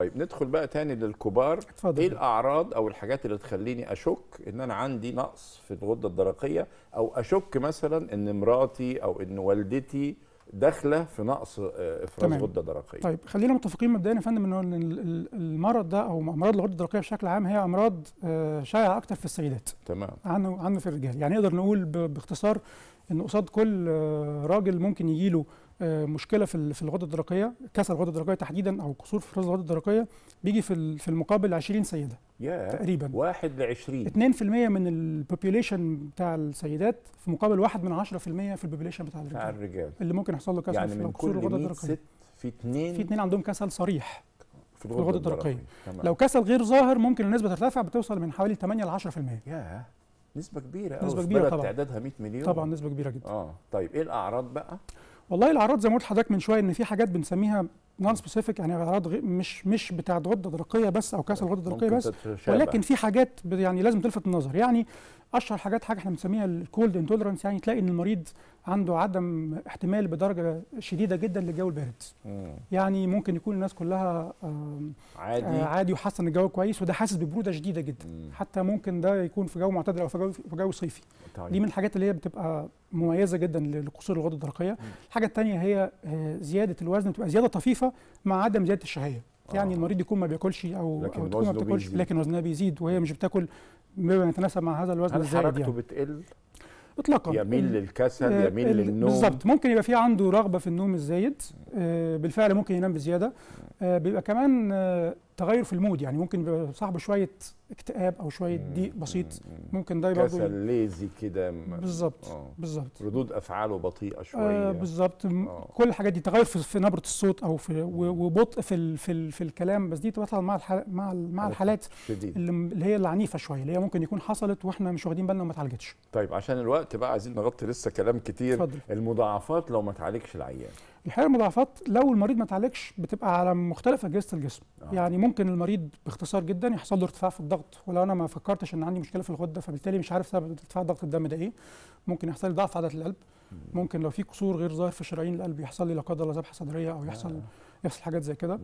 طيب ندخل بقى تاني للكبار اتفضل. ايه الاعراض او الحاجات اللي تخليني اشك ان انا عندي نقص في الغده الدرقيه او اشك مثلا ان مراتي او ان والدتي داخله في نقص آه، افراز تمام. غده درقيه طيب خلينا متفقين مبدئيا يا فندم ان ال- ال- المرض ده او امراض الغده الدرقيه بشكل عام هي امراض آه، شائعه اكتر في السيدات تمام عنه عنه في الرجال يعني نقدر نقول ب- باختصار ان قصاد كل آه، راجل ممكن يجي له مشكله في ال- في الغده الدرقيه كسل الغده الدرقيه تحديدا او قصور في افراز الغده الدرقيه بيجي في ال- في المقابل 20 سيده يا تقريبا واحد لعشرين 2% من البوبيوليشن بتاع السيدات في مقابل واحد من 10% في البوبيوليشن بتاع بتاع الرجال الرجال اللي ممكن يحصل له كسل يعني في من قصور كل الغده 100 الدرقيه ست في اثنين في اثنين عندهم كسل صريح في الغدة الدرقية. تمام. لو كسل غير ظاهر ممكن النسبه ترتفع بتوصل من حوالي 8 ل 10% يا نسبة كبيرة أوي نسبة في كبيرة بلد طبعاً. تعدادها 100 مليون طبعا نسبه كبيره جدا اه طيب ايه الأعراض بقى؟ والله الاعراض زي ما قلت لحضرتك من شويه ان في حاجات بنسميها نون سبيسيفيك يعني اعراض غي- مش مش بتاعت غده درقيه بس او كسل غده درقيه ممكن بس تتشابه. ولكن في حاجات ب- يعني لازم تلفت النظر يعني اشهر حاجات حاجه احنا بنسميها الكولد انتولرنس يعني تلاقي ان المريض عنده عدم احتمال بدرجه شديده جدا للجو البارد مم. يعني ممكن يكون الناس كلها آم، عادي آه، عادي وحاسه ان الجو كويس وده حاسس ببروده شديده جدا مم. حتى ممكن ده يكون في جو معتدل او في جو في جو صيفي طيب. دي من الحاجات اللي هي بتبقى مميزه جدا لقصور الغده الدرقيه الحاجه الثانيه هي آه، زياده الوزن بتبقى زياده طفيفه مع عدم زياده الشهيه يعني آه. المريض يكون ما بياكلش او لكن او تكون ما وزنه بتاكلش بيزيد. لكن وزنها بيزيد وهي مش بتاكل بما يتناسب مع هذا الوزن هل الزايد حركته يعني بتقل؟ اطلاقا يميل ال- للكسل آه، يميل ال- للنوم بالظبط ممكن يبقى في عنده رغبه في النوم الزايد آه، بالفعل ممكن ينام بزياده آه، بيبقى كمان آه، تغير في المود يعني ممكن يبقى صاحبه شويه اكتئاب او شويه مم. ضيق بسيط مم. ممكن ده برضه كسل ليزي كده م- بالظبط آه. بالظبط ردود افعاله بطيئه آه شويه بالظبط م- آه. كل الحاجات دي تغير في, في نبره الصوت او في و- وبطء في ال في, ال في الكلام بس دي بتحصل مع الحال مع ال مع حالات الحالات شديد اللي, اللي هي العنيفه شويه اللي هي ممكن يكون حصلت واحنا مش واخدين بالنا وما اتعالجتش طيب عشان الوقت بقى عايزين نغطي لسه كلام كتير اتفضل المضاعفات لو ما تعالجش العيان الحقيقه المضاعفات لو المريض ما اتعالجش بتبقى على مختلف اجهزه الجسم آه. يعني ممكن المريض باختصار جدا يحصل له ارتفاع في الضغط ولو انا ما فكرتش ان عندي مشكله في الغده فبالتالي مش عارف سبب ارتفاع ضغط الدم ده ايه ممكن يحصل لي ضعف عضله القلب ممكن لو في قصور غير ظاهر في شرايين القلب يحصل لي لا قدر الله ذبحه صدريه او يحصل آه. يحصل حاجات زي كده مم.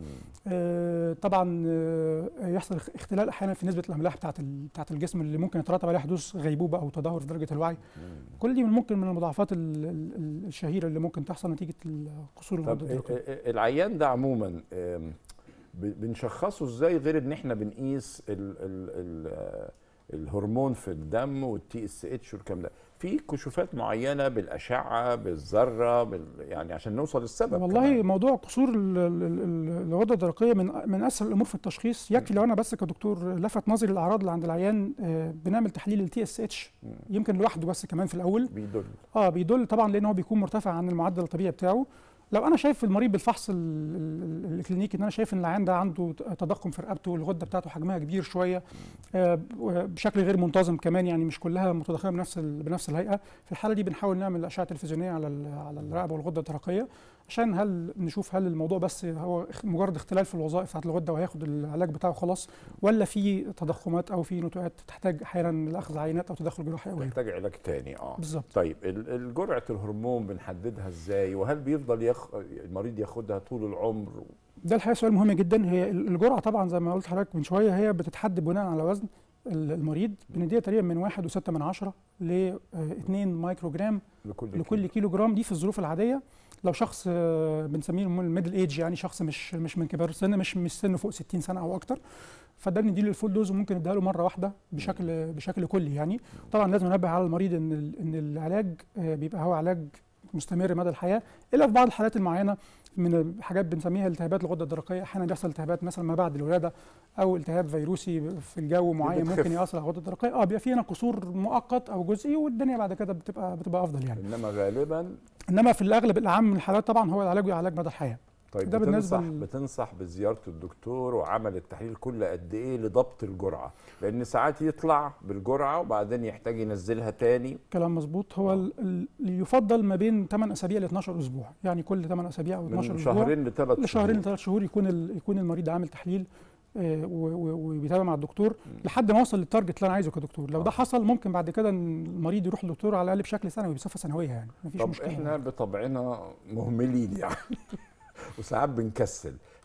آه، طبعا آه، يحصل اخ- اختلال احيانا في نسبه الاملاح بتاعه ال- بتاعه الجسم اللي ممكن يترتب عليها حدوث غيبوبه او تدهور في درجه الوعي مم. كل دي من ممكن من المضاعفات ال- ال- ال- الشهيره اللي ممكن تحصل نتيجه قصور طب الغده ال- الدرقيه ال- العيان ده عموما آم، ب- بنشخصه ازاي غير ان احنا بنقيس ال ال ال آه، الهرمون في الدم والتي اس اتش والكلام ده في كشوفات معينه بالاشعه بالذره بال يعني عشان نوصل للسبب والله كمان. موضوع قصور ال- ال- ال- الغده الدرقيه من من اسهل الامور في التشخيص يكفي لو انا بس كدكتور لفت نظري الاعراض اللي عند العيان آه، بنعمل تحليل التي اس اتش مم. يمكن لوحده بس كمان في الاول بيدل اه بيدل طبعا لان هو بيكون مرتفع عن المعدل الطبيعي بتاعه لو انا شايف المريض بالفحص ال- ال- ال- الكلينيكي ان انا شايف ان العيان ده عنده تضخم في رقبته والغده بتاعته حجمها كبير شويه آه، بشكل غير منتظم كمان يعني مش كلها متضخمه بنفس ال- بنفس الهيئه في الحاله دي بنحاول نعمل اشعه تلفزيونيه على ال- على الرقبه والغده الدرقيه عشان هل نشوف هل الموضوع بس هو اخ- مجرد اختلال في الوظائف بتاعت الغده وهياخد العلاج بتاعه خلاص ولا في تضخمات او في نتوءات تحتاج احيانا لاخذ عينات او تدخل جراحي او غيره محتاج علاج تاني اه بالظبط طيب ال- ال- جرعه الهرمون بنحددها ازاي وهل بيفضل يخ... المريض ياخدها طول العمر ده الحقيقه سؤال مهم جدا هي ال- الجرعه طبعا زي ما قلت لحضرتك من شويه هي بتتحدد بناء على وزن ال- المريض بنديها تقريبا من واحد وستة من عشرة ل 2 مايكرو جرام لكل لكل كيلو جرام دي في الظروف العاديه لو شخص آه، بنسميه الميدل ايج يعني شخص مش مش من كبار السن مش مش سنه فوق 60 سنه او اكتر فده بنديله الفول دوز وممكن نديها له مره واحده بشكل بشكل كلي يعني طبعا لازم ننبه على المريض ان ال- ان العلاج آه، بيبقى هو علاج مستمر مدى الحياه الا في بعض الحالات المعينه من حاجات بنسميها التهابات الغده الدرقيه احيانا بيحصل التهابات مثلا ما بعد الولاده او التهاب فيروسي في الجو معين بتخف. ممكن ياثر على الغده الدرقيه اه بيبقى في هنا قصور مؤقت او جزئي والدنيا بعد كده بتبقى بتبقى افضل يعني انما غالبا انما في الاغلب الاعم من الحالات طبعا هو العلاج علاج مدى الحياه طيب ده بالنسبة بتنصح لل- بتنصح بزياره الدكتور وعمل التحليل كل قد ايه لضبط الجرعه لان ساعات يطلع بالجرعه وبعدين يحتاج ينزلها تاني كلام مظبوط هو ال- ال- اللي يفضل ما بين 8 اسابيع ل 12 اسبوع يعني كل 8 اسابيع او 12 من اسبوع شهرين لثلاث لشهرين لثلاث شهور يكون ال- يكون المريض عامل تحليل آه، و- و- وبيتابع مع الدكتور لحد ما يوصل للتارجت اللي انا عايزه كدكتور لو ده آه. حصل ممكن بعد كده إن المريض يروح للدكتور على الاقل بشكل سنوي بصفه سنويه يعني مفيش طب مشكله احنا بطبعنا مهملين يعني وساعات بنكسل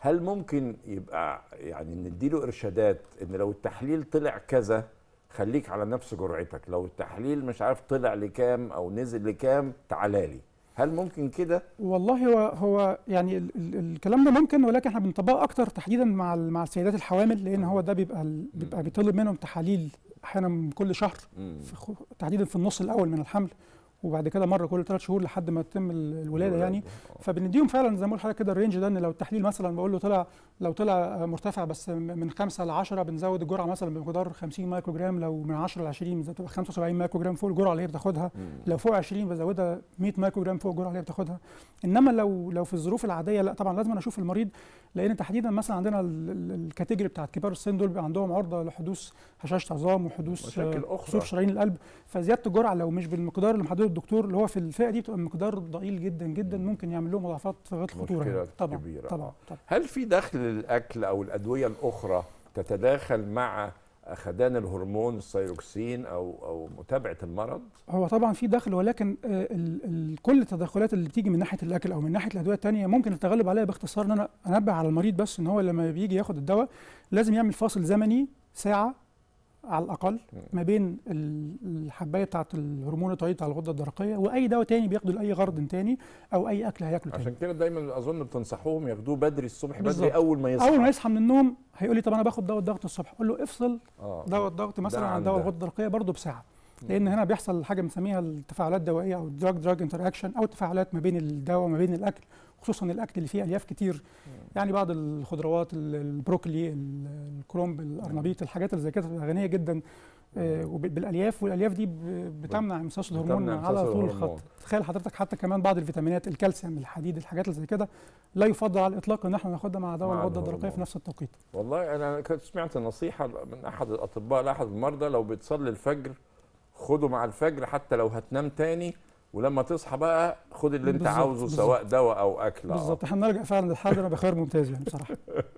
هل ممكن يبقى يعني نديله ارشادات ان لو التحليل طلع كذا خليك على نفس جرعتك لو التحليل مش عارف طلع لكام او نزل لكام تعالى لي هل ممكن كده والله هو هو يعني ال ال الكلام ده ممكن ولكن احنا بنطبقه اكتر تحديدا مع ال- مع السيدات الحوامل لان هو ده بيبقى ال- بيبقى بيطلب منهم تحاليل احيانا كل شهر مم. في خو- تحديدا في النص الاول من الحمل وبعد كده مره كل ثلاث شهور لحد ما تتم ال- الولاده يعني آه. فبنديهم فعلا زي ما بقول لحضرتك كده الرينج ده ان لو التحليل مثلا بقول له طلع لو طلع مرتفع بس من 5 ل 10 بنزود الجرعه مثلا بمقدار 50 مايكرو جرام لو من 10 ل 20 بتبقى 75 مايكرو جرام فوق الجرعه اللي هي بتاخدها مم. لو فوق 20 بزودها 100 مايكرو جرام فوق الجرعه اللي هي بتاخدها انما لو لو في الظروف العاديه لا طبعا لازم أنا اشوف المريض لان تحديدا مثلا عندنا ال- ال- الكاتيجوري بتاعت كبار السن دول بيبقى عندهم عرضه لحدوث هشاشه عظام وحدوث مشاكل آه، أخرى. كسور شرايين القلب فزياده الجرعه لو مش بالمقدار اللي محدده الدكتور اللي هو في الفئه دي بتبقى مقدار ضئيل جدا جدا ممكن يعمل لهم مضاعفات في غايه الخطوره مشكلة يعني. طبعا كبيرة. طبعا طبعا هل في دخل للاكل او الادويه الاخرى تتداخل مع اخدان الهرمون الثيروكسين او او متابعه المرض هو طبعا في دخل ولكن آه، ال ال كل التدخلات اللي بتيجي من ناحيه الاكل او من ناحيه الادويه الثانيه ممكن التغلب عليها باختصار ان انا انبه على المريض بس ان هو لما بيجي ياخد الدواء لازم يعمل فاصل زمني ساعه على الاقل ما بين ال- الحبايه بتاعه الهرمون التوعيد بتاع الغده الدرقيه واي دواء تاني بياخده لاي غرض تاني او اي اكل هياكله تاني عشان كده دايما اظن بتنصحوهم ياخدوه بدري الصبح بالظبط. بدري اول ما يصحى اول ما يصحى من النوم هيقول لي طب انا باخد دواء الضغط الصبح اقول له افصل اه دواء الضغط مثلا ده عن عن دواء ده. الغده الدرقيه برضه بساعه لان هنا بيحصل حاجه بنسميها التفاعلات الدوائيه او دراج دراج انتراكشن او التفاعلات ما بين الدواء وما بين الاكل خصوصا الاكل اللي فيه الياف كتير يعني بعض الخضروات ال- البروكلي ال- الكرنب الارنبيط الحاجات اللي زي كده بتبقى غنيه جدا آه، وب- بالالياف والالياف دي ب- بتمنع امتصاص الهرمون بتمنع على امتصاص طول الهرمون. الخط تخيل حضرتك حتى كمان بعض الفيتامينات الكالسيوم الحديد الحاجات اللي زي كده لا يفضل على الاطلاق ان احنا ناخدها مع دواء مع الغده الدرقيه الهرمون. في نفس التوقيت والله انا كنت سمعت نصيحه من احد الاطباء لاحد المرضى لو بتصلي الفجر خده مع الفجر حتى لو هتنام تاني ولما تصحى بقى خد اللي انت بالظبط، عاوزه بالظبط. سواء دواء او اكل آه. بالظبط احنا نلجا فعلا للحل ده انا بخير ممتاز يعني بصراحه